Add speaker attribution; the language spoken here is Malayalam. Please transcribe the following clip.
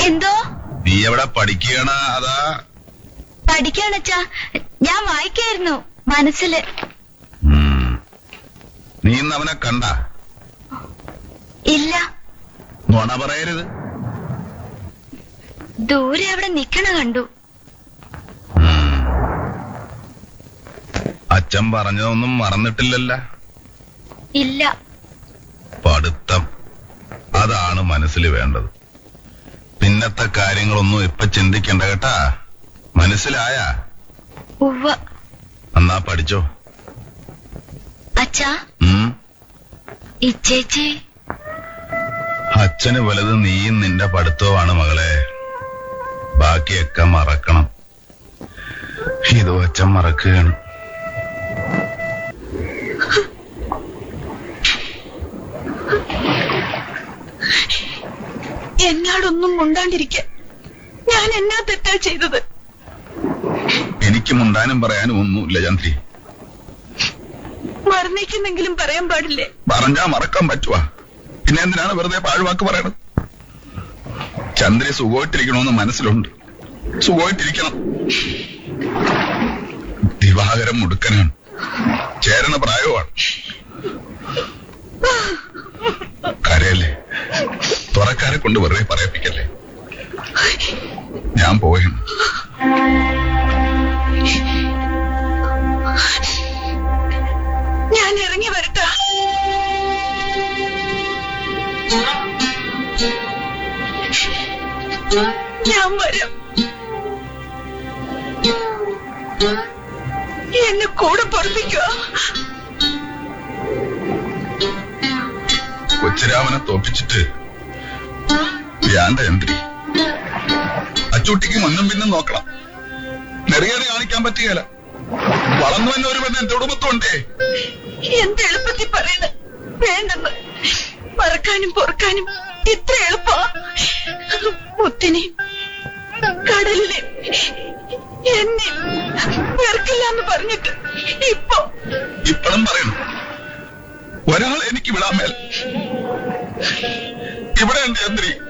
Speaker 1: എന്തോ
Speaker 2: നീ എവിടെ പഠിക്കുകയാണ് അതാ
Speaker 1: പഠിക്കാണച്ചാ ഞാൻ വായിക്കായിരുന്നു മനസ്സില്
Speaker 2: ഉം. നീ ഇന്ന് അവനെ കണ്ട
Speaker 1: ഇല്ല
Speaker 2: നുണ പറയരുത്
Speaker 1: ദൂരെ അവിടെ നിക്കണ കണ്ടു
Speaker 2: ഉം. അച്ഛൻ പറഞ്ഞതൊന്നും മറന്നിട്ടില്ലല്ല
Speaker 1: ഇല്ല
Speaker 2: പഠിത്തം അതാണ് മനസ്സിൽ വേണ്ടത് പിന്നത്തെ കാര്യങ്ങളൊന്നും ഇപ്പൊ ചിന്തിക്കണ്ട കേട്ടാ മനസ്സിലായ
Speaker 1: ഉവ്വ
Speaker 2: എന്നാ പഠിച്ചോ
Speaker 1: അച്ഛാ
Speaker 2: ഉം
Speaker 1: ഇച്ചേച്ചി
Speaker 2: അച്ഛന് വലുത് നീയും നിന്റെ പഠിത്തവുമാണ് മകളെ ബാക്കിയൊക്കെ മറക്കണം ഇതോ അച്ഛൻ മറക്കുകയാണ്
Speaker 3: എന്നോടൊന്നും മുണ്ടാണ്ടിരിക്കാൻ ഞാൻ എന്നാ തെറ്റാ ചെയ്തത്
Speaker 2: എനിക്ക് മുണ്ടാനും പറയാനും ഒന്നുമില്ല ചന്ദ്രി
Speaker 3: മറന്നേക്കുന്നെങ്കിലും പറയാൻ പാടില്ലേ
Speaker 2: പറഞ്ഞാ മറക്കാൻ പറ്റുവാ പിന്നെ എന്തിനാണ് വെറുതെ പാഴ്വാക്ക് പറയണത് ചന്ദ്രി സുഖമായിട്ടിരിക്കണമെന്ന് മനസ്സിലുണ്ട് സുഖമായിട്ടിരിക്കണം ദിവാകരം മുടുക്കനാണ് ചേരണ പ്രായവുമാണ് കരയല്ലേ തുറക്കാരെ കൊണ്ട് വെറുതെ പറയിപ്പിക്കല്ലേ ഞാൻ പോവുകയാണ്
Speaker 3: ഞാൻ ഇറങ്ങി വരട്ടാ ഞാൻ വരാം എന്നെ കൂടെ പൊറപ്പിക്കുക
Speaker 2: കൊച്ചുരാമനെ തോപ്പിച്ചിട്ട് വേണ്ട ചന്ദ്രി അച്ചൂട്ടിക്ക് മുന്നും പിന്നും നോക്കണം നെറിയേറി കാണിക്കാൻ പറ്റുകയില്ല വളർന്നു തന്നെ ഒരു പെണ്ണ് എന്റെ കുടുംബത്തുണ്ടേ
Speaker 3: എന്ത് എളുപ്പത്തിൽ പറയുന്നത് വേണ്ടെന്ന് മറക്കാനും പൊറുക്കാനും ഇത്ര എളുപ്പാ മുത്തിനെ കടലിനെ എന്നെ വെറുക്കില്ല എന്ന് പറഞ്ഞിട്ട് ഇപ്പൊ
Speaker 2: ഇപ്പോഴും പറയണം ഒരാൾ എനിക്ക് വിടാൻ മേൽ ഇവിടെ ഉണ്ട് ചന്ദ്രി